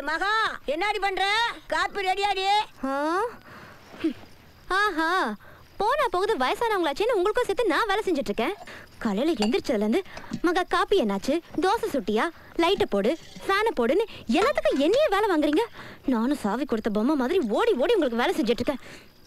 மகா என்னடி பண்ற காப்பி ரெடியாடி ஆ? ஹம். ஆஹா போனா போகுது வயசானவங்களாச்சேன்னு உங்களுக்கும் சேர்த்து நான் வேலை செஞ்சுட்டு இருக்கேன் காலையில எந்திரிச்சதுல இருந்து மகா காப்பி என்னாச்சு தோசை சுட்டியா லைட்டை போடு ஃபேனை போடுன்னு எல்லாத்துக்கும் என்னையே வேலை வாங்குறீங்க நானும் சாவி கொடுத்த பொம்மை மாதிரி ஓடி ஓடி உங்களுக்கு வேலை செஞ்சுட்டு இருக்கேன்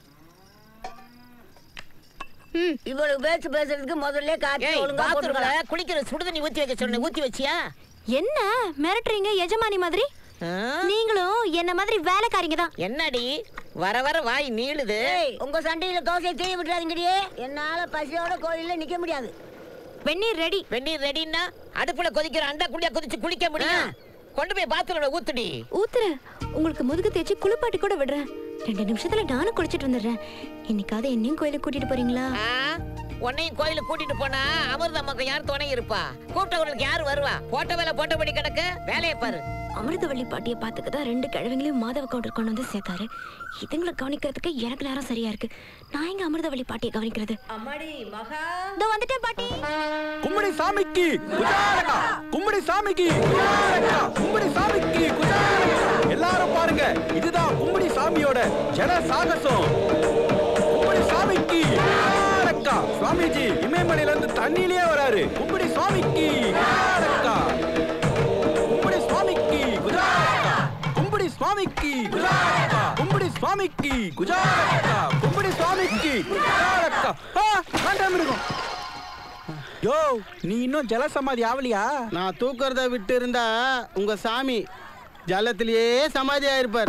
ம் இவ்வளவு பேச்சு பேசுறதுக்கு முதல்ல காப்பி ஏய் ஒழுங்கா பாத்ரூம்ல போட்டுக்கலாம் குளிக்கிற சுடுதண்ணி ஊத்தி வைக்க சொன்னேன் ஊத்தி வச்சியா என்ன மிரட்டுறீங்க எஜமானி மாதிரி ஆ? நீங்களும் என்ன மாதிரி வேலைக்காரிங்க தான் என்னடி வர வர வாய் நீளுது ஏய் உங்க சண்டையில தோசையை தீய விட்டுறாதீங்கடியே என்னால பசியோட கோயில்ல நிக்க முடியாது வெந்நீர் ரெடி வெந்நீர் ரெடின்னா அடுப்புல கொதிக்கிற அண்டா குழியா கொதிச்சு குளிக்க முடியும் கொண்டு போய் பாத்ரூம்ல ஊத்துடி ஊத்துறேன் உங்களுக்கு முதுகு தேய்ச்சி குளிப்பாட்டி கூட விடுறேன் ரெண்டு நிமிஷத்துல நானும் குளிச்சிட்டு வந்துடுறேன் இன்னைக்காவது என்னையும் கோயிலுக்கு கூட்டிட்டு போறீங்களா ஆ? உன்னையும் கோயிலுக்கு கூட்டிட்டு போனா அமிர்த அம்மாக்கு யார் துணை இருப்பா கூப்பிட்டவங்களுக்கு யார் வருவா போட்ட வேலை போட்டபடி கிடக்க வேலையை பாரு அமிர்தவள்ளி பாட்டியை பார்த்துக்க தான் ரெண்டு கிழவங்களையும் மாதவ கவுண்டர் கொண்டு வந்து சேர்த்தாரு இதுங்களை கவனிக்கிறதுக்கு எனக்கு நேரம் சரியா இருக்கு நான் எங்க அமிர்தவள்ளி பாட்டியை கவனிக்கிறது அம்மாடி மகா இதோ வந்துட்டேன் பாட்டி கும்படி சாமிக்கு குஜாரகா கும்படி சாமிக்கு குஜாரகா கும்படி சாமிக்கு குஜாரகா எல்லாரும் பாருங்க இதுதான் கும்படி சாமியோட ஜன சாகசம் கும்படி சாமிக்கு குஜாரகா சுவாமிஜி இமயமலையில இருந்து தண்ணியிலேயே வராரு கும்படி சாமிக்கு குஜாரகா கும்படி சுவாமிக்கு குஜாரகா கும்படி சுவாமிக்கு குஜாரகா கும்படி சுவாமிக்கு குஜாரகா கும்படி சுவாமிக்கு குஜாரகா ஆ காண்டாமிருகம் யோ நீ இன்னும் ஜலசமாதி ஆவலியா நான் தூக்கறத விட்டு இருந்தா உங்க சாமி ஜலத்திலேயே சமாதி ஆயிருப்பார்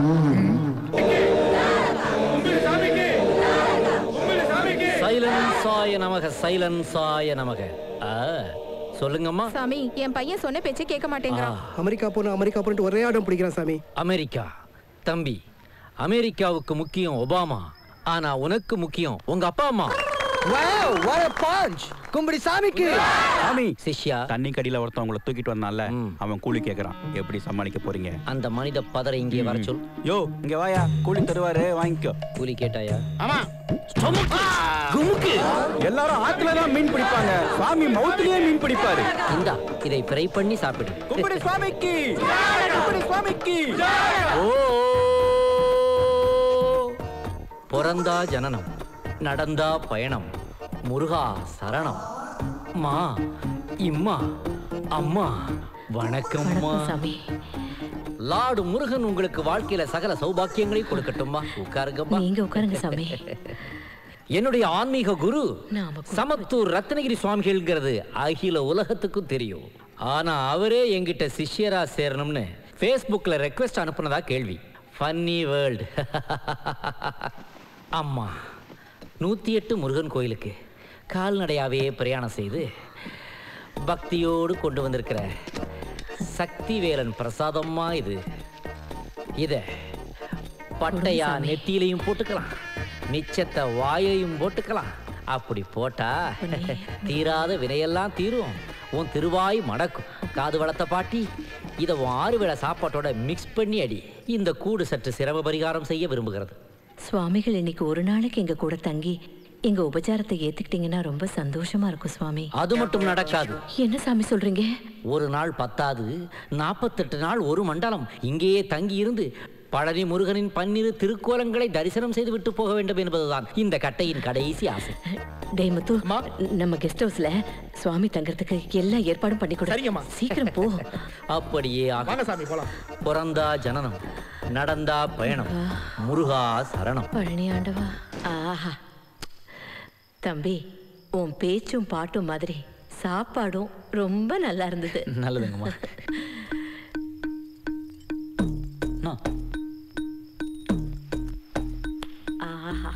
சைலன்சாய நமக சைலன்சாய நமக ஆ, சொல்லுங்கம்மா சாமி என் பையன் சொன்ன பேச்சே கேட்க மாட்டேங்கிறான் அமெரிக்கா போகணும் அமெரிக்கா போகணும் ஒரே ஆடம் பிடிக்கிறான் சாமி அமெரிக்கா தம்பி அமெரிக்காவுக்கு முக்கியம் ஒபாமா ஆனா உனக்கு முக்கியம் உங்க அப்பா அம்மா கும்படி சாமிக்கு சாமி சிஷ்யா தண்ணி கடியில ஒருத்தன் உங்களை தூக்கிட்டு வந்தான்ல ம். அவன் கூலி கேக்குறான் எப்படி சமாளிக்க போறீங்க அந்த மனித பதரை இங்கே வர சொல் யோ இங்க வாயா கூலி தருவாரு வாங்கிக்கோ கூலி கேட்டாயா ஆமா எல்லாரும் ஆத்துல தான் மீன் பிடிப்பாங்க சுவாமி மவுத்திலேயே மீன் பிடிப்பாரு இந்தா இதை ஃப்ரை பண்ணி சாப்பிடு கும்படி சுவாமிக்கு கும்படி சுவாமிக்கு ஓ பிறந்தா ஜனனம் நடந்தா பயணம் முருகா சரணம் மா இம்மா அம்மா வணக்கம்மா சாமி லார்டு முருகன் உங்களுக்கு வாழ்க்கையில சகல சௌபாக்கியங்களை கொடுக்கட்டும்மா உட்காருங்கம்மா நீங்க உட்காருங்க சாமி என்னுடைய ஆன்மீக குரு நாம சமத்தூர் ரத்னகிரி சுவாமிகள்ங்கிறது அகில உலகத்துக்கும் தெரியும் ஆனா அவரே என்கிட்ட சிஷ்யரா சேரணும்னு ஃபேஸ்புக்ல ரெக்வெஸ்ட் அனுப்புனதா கேள்வி ஃபன்னி வேர்ல்டு அம்மா நூத்தி எட்டு முருகன் கோயிலுக்கு கால்நடையாவே பிரயாணம் செய்து பக்தியோடு கொண்டு வந்திருக்கிற சக்தி வேலன் பிரசாதம்மா இது இத பட்டையா நெத்தியிலையும் போட்டுக்கலாம் மிச்சத்தை வாயையும் போட்டுக்கலாம் அப்படி போட்டா தீராத வினையெல்லாம் தீரும் உன் திருவாய் மடக்கும் காது வளர்த்த பாட்டி இதை உன் ஆறு வேளை சாப்பாட்டோட மிக்ஸ் பண்ணி அடி இந்த கூடு சற்று சிரம பரிகாரம் செய்ய விரும்புகிறது சுவாமிகள் இன்னைக்கு ஒரு நாளைக்கு எங்க கூட தங்கி எங்க உபச்சாரத்தை ஏத்துக்கிட்டீங்கன்னா ரொம்ப சந்தோஷமா இருக்கும் சுவாமி அது மட்டும் நடக்காது என்ன சாமி சொல்றீங்க ஒரு நாள் பத்தாது நாற்பத்தெட்டு நாள் ஒரு மண்டலம் இங்கேயே தங்கி இருந்து பழனி முருகனின் பன்னிரு திருக்கோலங்களை தரிசனம் செய்து விட்டு போக வேண்டும் என்பதுதான் இந்த கட்டையின் கடைசி ஆசை டேய் முத்து நம்ம கெஸ்ட் ஹவுஸ்ல சுவாமி தங்கறதுக்கு எல்லா ஏற்பாடும் பண்ணி கொடு சரிங்கம்மா. சீக்கிரம் போ அப்படியே ஆகும். வாங்க சாமி போலாம் பிறந்தா ஜனனம் நடந்தா பயணம் முருகா சரணம் பழனி ஆண்டவா ஆஹா தம்பி உன் பேச்சும் பாட்டும் மாதிரி சாப்பாடும் ரொம்ப நல்லா இருந்தது நல்லதுங்கம்மா ஆஹா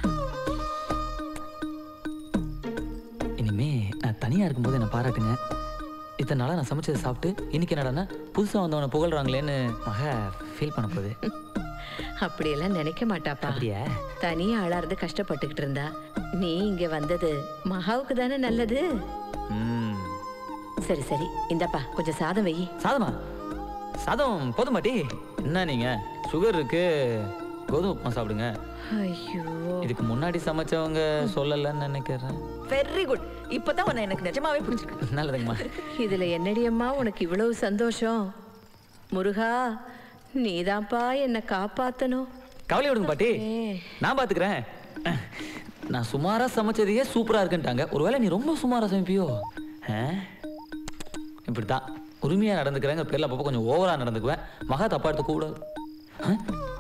இனிமே நான் தனியா இருக்கும்போது என்னை பாராட்டுங்க இத்தனை நாளா நான் சமைச்சதை சாப்பிட்டு இன்னைக்கு என்னடான்னா புதுசா வந்தவனை புகழ்றாங்களேன்னு மக ஃபீல் பண்ண போகுது அப்படியெல்லாம் நினைக்க மாட்டாப்பா அப்படியா தனியா ஆளா இருந்து கஷ்டப்பட்டுக்கிட்டு இருந்தா நீ இங்க வந்தது மகாவுக்கு தானே நல்லது ம் சரி சரி இந்தாப்பா கொஞ்சம் சாதம் வெயி சாதமா சாதம் போதும் பாட்டி என்ன நீங்க சுகர் இருக்கு கோதுமை உப்புமா சாப்பிடுங்க ஐயோ இதுக்கு முன்னாடி சமைச்சவங்க சொல்லலன்னு நினைக்கிறேன் வெரி குட் இப்பதான் உன்னை எனக்கு நிஜமாவே புரிஞ்சிருக்கு நல்லதுங்கம்மா இதுல என்னடியம்மா உனக்கு இவ்வளவு சந்தோஷம் முருகா நீதான்ப்பா என்னை காப்பாத்தணும் கவலை விடுங்க பாட்டி நான் பாத்துக்கிறேன் நான் சுமாரா சமைச்சதையே சூப்பரா இருக்குன்ட்டாங்க ஒருவேளை நீ ரொம்ப சுமாரா சமைப்பியோ ஆ? இப்படித்தான் உரிமையா நடந்துக்கிறேங்க பேர்ல அப்பப்போ கொஞ்சம் ஓவரா நடந்துக்குவேன் மகா தப்பா எடுத்துக்க கூடாது ஆ?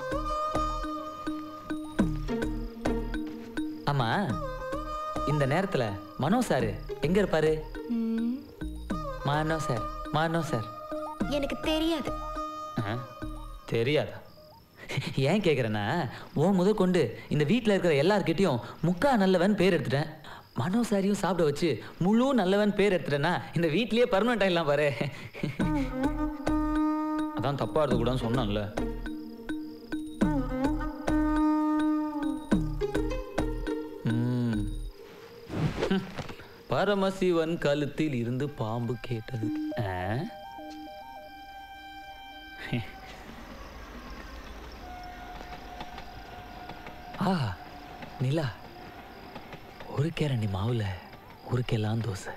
ஆமா இந்த நேரத்துல மனோ சார் எங்க இருப்பாரு மனோ சார் மனோ சார் எனக்கு தெரியாது ஆ, தெரியாதா ஏன் கேட்குறேன்னா ஓ முதல் கொண்டு இந்த வீட்டில் இருக்கிற எல்லார்கிட்டயும் முக்கா நல்லவன் பேர் எடுத்துட்டேன் மனோ சாரியும் சாப்பிட வச்சு முழு நல்லவன் பேர் எடுத்துட்டேன்னா இந்த வீட்லயே பர்மனெண்ட் ஆயிடலாம் பாரு அதான் தப்பா எடுத்துக்கூடாதுன்னு சொன்னான்ல ம். ஹம். பரமசிவன் கழுத்தில் இருந்து பாம்பு கேட்டது ஆ? ஆ நிலா ஒரு கேரண்டி மாவுல ஒரு கெல்லாம் தோசை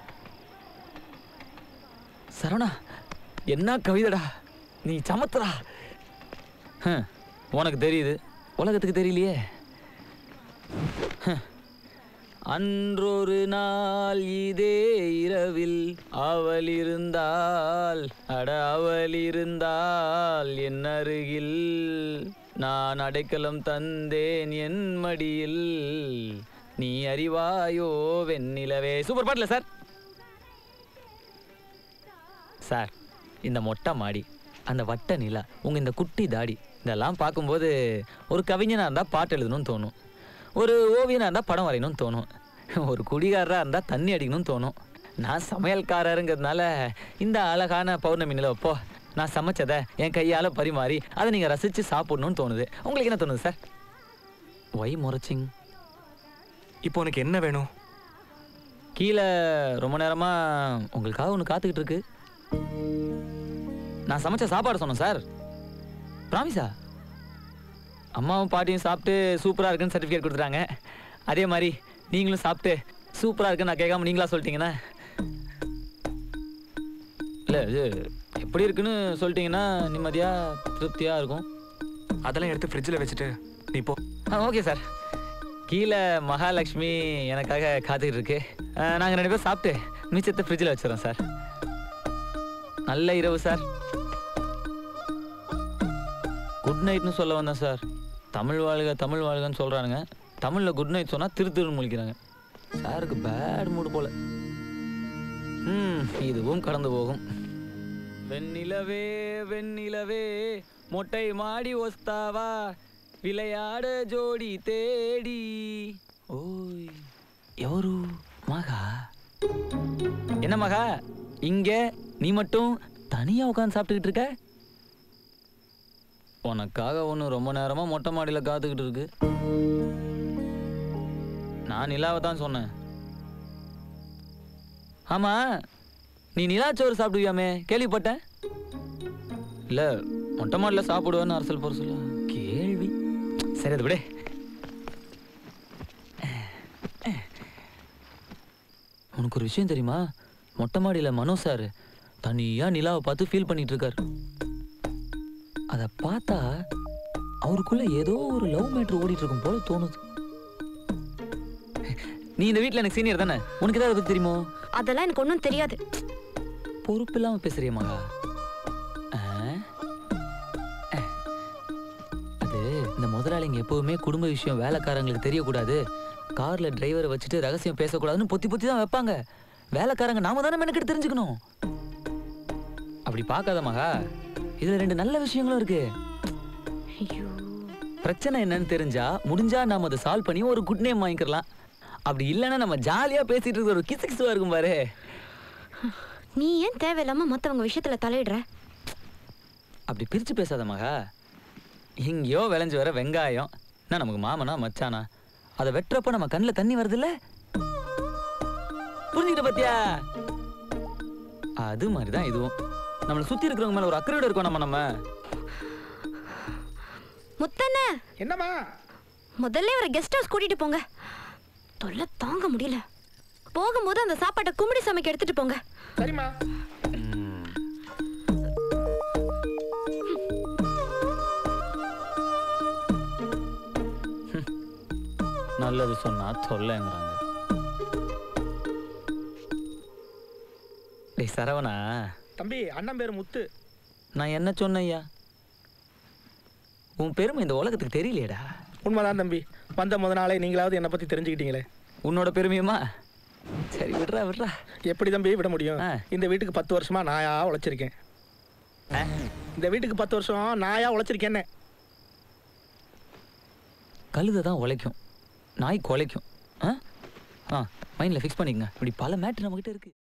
சரவணா என்ன கவிதடா நீ சமத்துறா ஹம், உனக்கு தெரியுது உலகத்துக்கு தெரியலையே ஹம். அன்றொரு நாள் இதே இரவில் அவள் இருந்தால் அட அவள் இருந்தால் என் அருகில் நான் அடைக்கலம் தந்தேன் என் மடியில் நீ அறிவாயோ வெண்ணிலவே சூப்பர் பாட்டில் சார் சார் இந்த மொட்டை மாடி அந்த வட்ட நிலா உங்க இந்த குட்டி தாடி இதெல்லாம் பார்க்கும்போது ஒரு கவிஞனா இருந்தா பாட்டு எழுதணும்னு தோணும் ஒரு ஓவியனா இருந்தா படம் வரையணும்னு தோணும் ஒரு குடிகாரரா இருந்தா தண்ணி அடிக்கணும்னு தோணும் நான் சமையல்காரருங்கிறதுனால இந்த அழகான பௌர்ணமி நிலவப்போ நான் சமைச்சதை என் கையால பரிமாறி அதை நீங்க ரசிச்சு சாப்பிடணும்னு தோணுது உங்களுக்கு என்ன தோணுது சார் ஒய் முறைச்சிங் இப்போ உனக்கு என்ன வேணும் கீழே ரொம்ப நேரமா உங்களுக்காக ஒன்று காத்துக்கிட்டு இருக்கு நான் சமைச்ச சாப்பாடு சொன்னேன் சார் ப்ராமிஸா அம்மாவும் பாட்டியும் சாப்பிட்டு சூப்பராக இருக்குன்னு சர்டிஃபிகேட் கொடுத்துட்டாங்க அதே மாதிரி நீங்களும் சாப்பிட்டு சூப்பராக இருக்குன்னு நான் கேட்காம நீங்களா சொல்லிட்டீங்கன்னா இல்லை இது எப்படி இருக்குன்னு சொல்லிட்டீங்கன்னா நிம்மதியாக திருப்தியாக இருக்கும் அதெல்லாம் எடுத்து ஃப்ரிட்ஜில் வச்சுட்டு நீ போ ஆ ஓகே சார் கீழே மகாலட்சுமி எனக்காக காத்துக்கிட்டு இருக்கு நாங்கள் ரெண்டு பேரும் சாப்பிட்டு மிச்சத்தை ஃப்ரிட்ஜில் வச்சிடறோம் சார் நல்ல இரவு சார் குட் நைட்னு சொல்ல வந்தேன் சார் தமிழ் வாழ்க தமிழ் வாழ்கன்னு சொல்கிறானுங்க தமிழில் குட் நைட் சொன்னால் திரு திருன்னு முழிக்கிறாங்க சாருக்கு பேட் மூடு போல ம் இதுவும் கடந்து போகும் வெண்ணிலவே வெண்ணிலவே மொட்டை மாடி ஒஸ்தாவா விளையாட ஜோடி தேடி ஓய் ఎవరు மகா என்ன மகா இங்க நீ மட்டும் தனியா உட்காந்து சாப்பிட்டுக்கிட்டு இருக்க உனக்காக ஒன்று ரொம்ப நேரமா மொட்டை மாடியில் காத்துக்கிட்டு இருக்கு நான் நிலாவை தான் சொன்னேன் ஆமா நீ நிலாச்சோறு சாப்பிடுவியாமே கேள்விப்பட்டேன் இல்ல மொட்டை மாடியில் சாப்பிடுவேன்னு அரசல் போற சொல்ல கேள்வி சரி அது விட உனக்கு ஒரு விஷயம் தெரியுமா மொட்டை மாடியில் மனோ சார் தனியா நிலாவை பார்த்து ஃபீல் பண்ணிட்டு இருக்காரு அதை பார்த்தா அவருக்குள்ள ஏதோ ஒரு லவ் மேட்ரு ஓடிட்டு இருக்கும் போல தோணுது நீ இந்த வீட்டில் எனக்கு சீனியர் தானே உனக்கு ஏதாவது பத்தி தெரியுமோ அதெல்லாம் எனக்கு ஒன்றும் தெரியாது பொறுப்பு இல்லாம பேசுறிய மகா ஆ? ஆ. அது இந்த முதலாளிங்க எப்பவுமே குடும்ப விஷயம் வேலைக்காரங்களுக்கு தெரியக்கூடாது கார்ல டிரைவரை வச்சுட்டு ரகசியம் பேசக்கூடாதுன்னு பொத்தி பொத்தி தான் வைப்பாங்க வேலைக்காரங்க நாம தானே மெனக்கிட்டு தெரிஞ்சுக்கணும் அப்படி பார்க்காத மகா இதுல ரெண்டு நல்ல விஷயங்களும் இருக்கு பிரச்சனை என்னன்னு தெரிஞ்சா முடிஞ்சா நாம அதை சால்வ் பண்ணி ஒரு குட் நேம் வாங்கிக்கலாம் அப்படி இல்லைன்னா நம்ம ஜாலியா பேசிட்டு இருக்கிற ஒரு கிசு கிசுவா இருக்கும் பாரு நீ ஏன் தேவையில்லாம மத்தவங்க விஷயத்துல தலையிடுற அப்படி பிரிச்சு பேசாத மகா எங்கேயோ விளைஞ்சு வர வெங்காயம் என்ன நமக்கு மாமனா மச்சானா அதை வெட்டுறப்ப நம்ம கண்ணில் தண்ணி வருதுல்ல புரிஞ்சுக்கிட்ட பாத்தியா அது மாதிரி தான் இதுவும் நம்மளை சுத்தி இருக்கிறவங்க மேல ஒரு அக்கறையோட இருக்கோம் நம்ம நம்ம முத்தண்ண என்னம்மா முதல்ல ஒரு கெஸ்ட் ஹவுஸ் கூட்டிட்டு போங்க தொல்லை தாங்க முடியல போகும்போது அந்த சாப்பாட்டை கும்பிடி சமைக்க எடுத்துட்டு போங்க சரிம்மா நல்லது சொன்னா தொல்லைங்கிறாங்க டேய் சரவணா தம்பி அண்ணன் பேர் முத்து நான் என்ன சொன்னேன் ஐயா உன் பெருமை இந்த உலகத்துக்கு தெரியலையேடா உண்மைதான் தம்பி வந்த முத நாளே நீங்களாவது என்னை பற்றி தெரிஞ்சுக்கிட்டீங்களே உன்னோட பெருமையுமா சரி விட்றா விட்றா எப்படி தம்பி விட முடியும் இந்த வீட்டுக்கு பத்து வருஷமா நாயா உழைச்சிருக்கேன் இந்த வீட்டுக்கு பத்து வருஷம் நாயா உழைச்சிருக்கேன்னு கழுதை தான் உழைக்கும் நாய் குலைக்கும் ஆ ஆ மைண்டில் ஃபிக்ஸ் பண்ணிக்கங்க இப்படி பல மேட்ரு நம்மக்கிட்ட இருக்கு